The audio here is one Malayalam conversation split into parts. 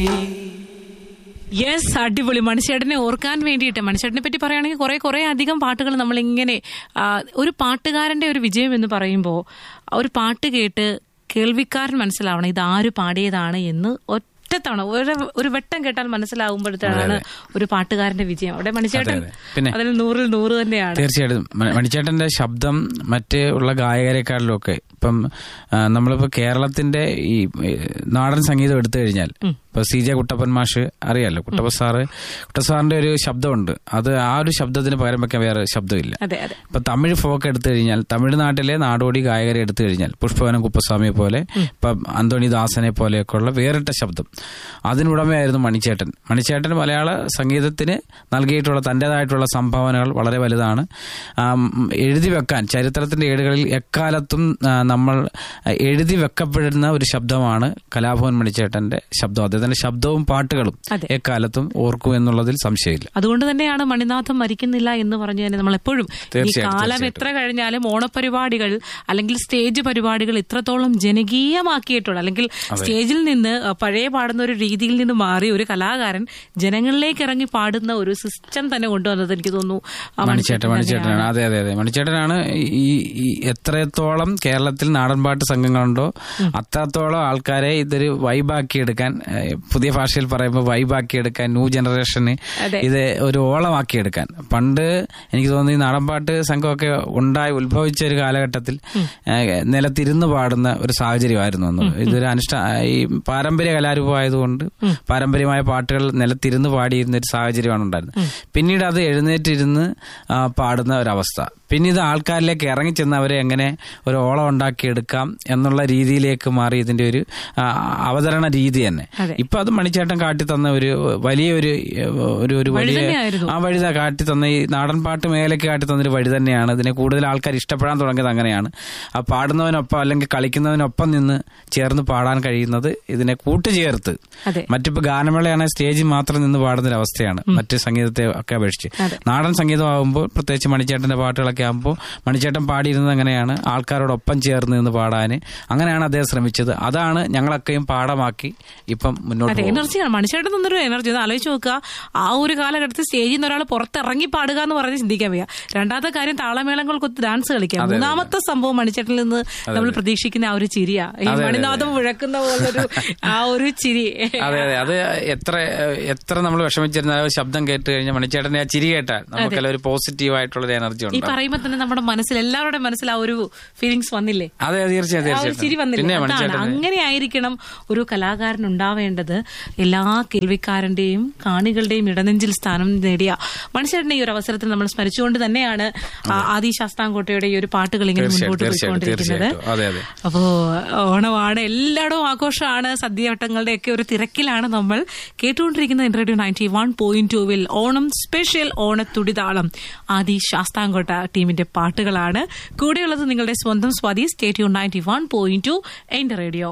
യെസ് അടിപൊളി മണിച്ചേട്ടനെ ഓർക്കാൻ വേണ്ടിയിട്ട് മണിച്ചേട്ടനെ പറ്റി പറയുകയാണെങ്കിൽ കുറെ കുറെ അധികം പാട്ടുകൾ നമ്മളിങ്ങനെ ആ, ഒരു പാട്ടുകാരന്റെ ഒരു വിജയം എന്ന് പറയുമ്പോൾ ഒരു പാട്ട് കേട്ട് കേൾവിക്കാരൻ മനസ്സിലാവണം ഇത് ആര് പാടിയതാണ് എന്ന് ഒറ്റത്തവണ ഒരു ഒരു വട്ടം കേട്ടാൽ മനസ്സിലാവുമ്പോഴത്തേക്കാണ് ഒരു പാട്ടുകാരന്റെ വിജയം അവിടെ മണിച്ചേട്ടൻ അതെ, അതെ. പിന്നെ? അതിൽ നൂറിൽ നൂറ് തന്നെയാണ് തീർച്ചയായിട്ടും മ- മണിച്ചേട്ടന്റെ ശബ്ദം മറ്റ് ഉള്ള ഗായകരെക്കാളിലും ഒക്കെ ഇപ്പം ആ, നമ്മളിപ്പോ കേരളത്തിന്റെ ഈ ഏ, നാടൻ സംഗീതം എടുത്തു കഴിഞ്ഞാൽ ഇപ്പൊ സി ജെ കുട്ടപ്പൻ മാഷ് അറിയാലോ കുട്ടപ്പൻ സാറ് കുട്ട സാറിന്റെ ഒരു ശബ്ദമുണ്ട് അത് ആ ഒരു ശബ്ദത്തിന് പകരം വെക്കാൻ വേറെ ശബ്ദമില്ല അതെ അതെ ഇപ്പൊ തമിഴ് ഫോക്ക് എടുത്തു കഴിഞ്ഞാൽ തമിഴ്നാട്ടിലെ നാടോടി ഗായകരെ എടുത്തു കഴിഞ്ഞാൽ പുഷ്പവനം കുപ്പസ്വാമിയെ പോലെ ഇപ്പൊ അന്തോണി ദാസനെ പോലെയൊക്കെ ഉള്ള വേറിട്ട ശബ്ദം അതിനുടമയായിരുന്നു മണിച്ചേട്ടൻ മണിച്ചേട്ടൻ മലയാള സംഗീതത്തിന് നൽകിയിട്ടുള്ള തന്റേതായിട്ടുള്ള സംഭാവനകൾ വളരെ വലുതാണ് ആം, എഴുതി വെക്കാൻ ചരിത്രത്തിന്റെ ഏടുകളിൽ എക്കാലത്തും ആ, നമ്മൾ എഴുതി വെക്കപ്പെടുന്ന ഒരു ശബ്ദമാണ് കലാഭവൻ മണിച്ചേട്ടന്റെ ശബ്ദം അദ്ദേഹത്തിന്റെ ശബ്ദവും പാട്ടുകളും അതെ. എക്കാലത്തും ഓർക്കും എന്നുള്ളതിൽ സംശയമില്ല അതുകൊണ്ട് തന്നെയാണ് മണിനാഥം മരിക്കുന്നില്ല എന്ന് പറഞ്ഞു തന്നെ നമ്മൾ എപ്പോഴും ഈ തീർച്ചയായിട്ടും, കാലം തീർച്ചയായിട്ടും. എത്ര കഴിഞ്ഞാലും ഓണപരിപാടികൾ അല്ലെങ്കിൽ സ്റ്റേജ് പരിപാടികൾ ഇത്രത്തോളം ജനകീയമാക്കിയിട്ടുള്ള അല്ലെങ്കിൽ സ്റ്റേജിൽ നിന്ന് അഹ്, പഴയ പാടുന്ന ഒരു രീതിയിൽ നിന്ന് മാറി ഒരു കലാകാരൻ ജനങ്ങളിലേക്ക് ഇറങ്ങി പാടുന്ന ഒരു സിസ്റ്റം തന്നെ കൊണ്ടുവന്നത് എനിക്ക് തോന്നുന്നു ആ മണിച്ചേട്ടൻ മണിച്ചേട്ടനാണ് അതെ അതെ അതെ മണിച്ചേട്ടനാണ് ഈ ഈ എത്രത്തോളം കേരളത്തിൽ നാടൻപാട്ട് സംഘങ്ങളുണ്ടോ അത്രത്തോളം ആൾക്കാരെ ഇതൊരു വൈബാക്കി എടുക്കാൻ ഏഹ്, പുതിയ ഭാഷയിൽ പറയുമ്പോൾ വൈബാക്കി എടുക്കാൻ ന്യൂ ജനറേഷന് അതെ. ഇത് ഒരു ഓളമാക്കി എടുക്കാൻ പണ്ട് എനിക്ക് തോന്നുന്നു ഈ നാടൻപാട്ട് സംഘമൊക്കെ ഉണ്ടായി ഉത്ഭവിച്ച ഒരു കാലഘട്ടത്തിൽ ഏഹ്, നിലത്തിരുന്ന് പാടുന്ന ഒരു സാഹചര്യമായിരുന്നു അന്ന് ഇതൊരു അനുഷ്ഠാ ഈ പാരമ്പര്യ കലാരൂപമായതുകൊണ്ട് പാരമ്പര്യമായ പാട്ടുകൾ നിലത്തിരുന്ന് പാടിയിരുന്ന ഒരു സാഹചര്യമാണ് ഉണ്ടായിരുന്നത് പിന്നീട് അത് എഴുന്നേറ്റിരുന്ന് ആ, പാടുന്ന ഒരവസ്ഥ പിന്നെ ഇത് ആൾക്കാരിലേക്ക് ഇറങ്ങിച്ചെന്ന് അവരെ എങ്ങനെ ഒരു ഓളം ഉണ്ടാക്കിയെടുക്കാം എന്നുള്ള രീതിയിലേക്ക് മാറി ഇതിന്റെ ഒരു ആ, അവതരണ രീതി തന്നെ അതെ. ഇപ്പൊ അത് മണിച്ചേട്ടൻ കാട്ടി തന്ന ഒരു വലിയൊരു ഒരു ഒരു വലിയ തന്നെയായിരുന്നു. ആ വഴി ത- കാട്ടി തന്ന ഈ നാടൻ പാട്ട് മേലേക്ക് കാട്ടി തന്നൊരു വഴി തന്നെയാണ് ഇതിനെ കൂടുതൽ ആൾക്കാർ ഇഷ്ടപ്പെടാൻ തുടങ്ങിയത് അങ്ങനെയാണ് ആ പാടുന്നവനൊപ്പം അല്ലെങ്കിൽ കളിക്കുന്നവനൊപ്പം നിന്ന് ചേർന്ന് പാടാൻ കഴിയുന്നത് ഇതിനെ കൂട്ടുചേർത്ത് അതെ മറ്റിപ്പോ ഗാനമേളയാണെങ്കിൽ സ്റ്റേജിൽ മാത്രം നിന്ന് പാടുന്ന ഒരു അവസ്ഥയാണ് മറ്റ് സംഗീതത്തെ ഒക്കെ അപേക്ഷിച്ച് അതെ. നാടൻ സംഗീതമാകുമ്പോൾ പ്രത്യേകിച്ച് മണിച്ചേട്ടന്റെ പാട്ടുകളൊക്കെ ആകുമ്പോൾ മണിച്ചേട്ടൻ പാടിയിരുന്നത് അങ്ങനെയാണ് ആൾക്കാരോടൊപ്പം ചേർന്ന് നിന്ന് പാടാന് അങ്ങനെയാണ് അദ്ദേഹം ശ്രമിച്ചത് അതാണ് ഞങ്ങളൊക്കെയും പാഠമാക്കി ഇപ്പം മുന്നോട്ട് അതെ പോകുന്നത് എനർജിയാണ് മനുഷ്യരുടെ നിന്നൊരു എനർജി ഒന്ന് ആലോചിച്ച് നോക്കുക ആ ഒരു കാലഘട്ടത്തിൽ സ്റ്റേജിൽ നിന്ന് ഒരാൾ പുറത്തിറങ്ങി പാടുക എന്ന് പറഞ്ഞ് ചിന്തിക്കാൻ വയ്യ രണ്ടാമത്തെ കാര്യം താളമേളങ്ങൾക്കൊത്ത് ഡാൻസ് കളിക്കാം മൂന്നാമത്തെ സംഭവം മണിച്ചേട്ടനിൽ നിന്ന് നമ്മൾ പ്രതീക്ഷിക്കുന്ന ആ ഒരു ചിരിയാ ഈ മണിനാഥം മുഴക്കുന്ന പോലൊരു ആ ഒരു ചിരി അതെ അതെ അത് എത്ര എത്ര നമ്മൾ വിഷമിച്ചിരുന്ന ആ ശബ്ദം കേട്ട് കഴിഞ്ഞാൽ മണിച്ചേട്ടന്റെ ആ ചിരി കേട്ടാൽ നമുക്കെല്ലാം ഒരു പോസിറ്റീവ് ആയിട്ടുള്ള ഒരു എനർജി ഈ ഉണ്ട് പറയുമ്പോ തന്നെ നമ്മുടെ മനസ്സിൽ എല്ലാവരുടെ മനസ്സിൽ ആ ഒരു ഫീലിങ്സ് വന്നില്ലേ അതെ തീർച്ചയായും ആ ഒരു ചിരി തീർച്ചയായിട്ടും വന്നില്ലേ പിന്നെ അതാണ് മണിച്ചേട്ടൻ അങ്ങനെ ആയിരിക്കണം ഒരു കലാകാരൻ ഉണ്ടാവേണ്ടത് എല്ലാ കേൾവിക്കാരന്റെയും കാണികളുടെയും ഇടനെഞ്ചിൽ സ്ഥാനം നേടിയ മനുഷ്യരുടെ ഈ ഒരു അവസരത്തിൽ നമ്മൾ സ്മരിച്ചുകൊണ്ട് തന്നെയാണ് ആ ആദി ശാസ്താംകോട്ടയുടെ ഈ ഒരു പാട്ടുകൾ ഇങ്ങനെ തീർച്ചയായും, മുന്നോട്ട് തീർച്ചയായും, പോയിക്കൊണ്ടിരിക്കുന്നത് തീർച്ചയായും. അതെ, അതെ. അപ്പോ ഓണമാണ് എല്ലായിടവും ആഘോഷമാണ് സദ്യവട്ടങ്ങളുടെ ഒക്കെ ഒരു തിരക്കിലാണ് നമ്മൾ കേട്ടുകൊണ്ടിരിക്കുന്ന റേഡിയോ നയൻറ്റി വൺ പോയിന്റ് ടൂവിൽ ഓണം സ്പെഷ്യൽ ഓണത്തുടിതാളം ആദി ശാസ്താംകോട്ട ടീമിന്റെ പാട്ടുകളാണ് കൂടെയുള്ളത് നിങ്ങളുടെ സ്വന്തം സ്വാതി സ്റ്റേറ്റ്യൂ നയൻറ്റി വൺ പോയിന്റ് ടു എന്റെ റേഡിയോ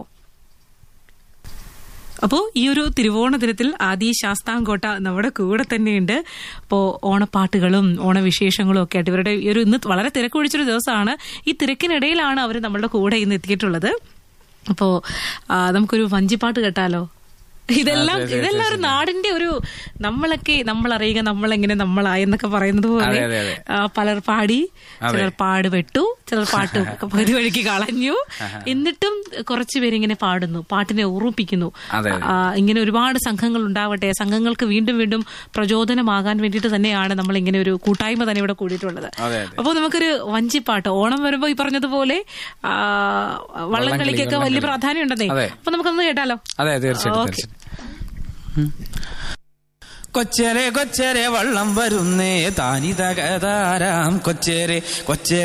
അപ്പോ ഈ ഒരു തിരുവോണ ദിനത്തിൽ ആദി ശാസ്താംകോട്ട നമ്മുടെ കൂടെ തന്നെയുണ്ട് അപ്പോ ഓണപ്പാട്ടുകളും ഓണവിശേഷങ്ങളും ഒക്കെ ആയിട്ട് ഇവരുടെ ഈ ഒരു ഇന്ന് വളരെ തിരക്കൊഴിച്ചൊരു ദിവസമാണ് ഈ തിരക്കിനിടയിലാണ് അവർ നമ്മളുടെ കൂടെ ഇന്ന് എത്തിയിട്ടുള്ളത് അപ്പോ ആ, നമുക്കൊരു വഞ്ചിപ്പാട്ട് കേട്ടാലോ ഇതെല്ലാം ഇതെല്ലാം ഒരു നാടിന്റെ ഒരു നമ്മളൊക്കെ നമ്മൾ അറിയുക നമ്മളെങ്ങനെ നമ്മളായി എന്നൊക്കെ പറയുന്നത് പോലെ അതെ, അതെ, അതെ. ആ, പലർ പാടി ചിലർ പാട് വെട്ടു ചിലർ പാട്ട് പകുതി വഴിക്ക് കളഞ്ഞു എന്നിട്ടും കുറച്ചു പേരിങ്ങനെ പാടുന്നു പാട്ടിനെ ഉറപ്പിക്കുന്നു അതെ, അതെ. ആ, ഇങ്ങനെ ഒരുപാട് സംഘങ്ങൾ ഉണ്ടാവട്ടെ സംഘങ്ങൾക്ക് വീണ്ടും വീണ്ടും പ്രചോദനമാകാൻ വേണ്ടിയിട്ട് തന്നെയാണ് നമ്മൾ ഇങ്ങനെ ഒരു കൂട്ടായ്മ തന്നെ ഇവിടെ കൂടിയിട്ടുള്ളത് അതെ, അതെ. അപ്പോൾ നമുക്കൊരു വഞ്ചിപ്പാട്ട് ഓണം വരുമ്പോ ഈ പറഞ്ഞതുപോലെ ആ, വള്ളംകളിക്കൊക്കെ വലിയ പ്രാധാന്യം ഉണ്ടെന്നേ അതെ. അപ്പൊ നമുക്കൊന്ന് കേട്ടാലോ അതെ തീർച്ചയായിട്ടും ഓക്കേ. തീർച്ചയായിട്ടും കൊച്ചരെ കൊച്ചരെ വള്ളം വരുന്നേ താനിതകതാരാം കൊച്ചരെ കൊച്ചരെ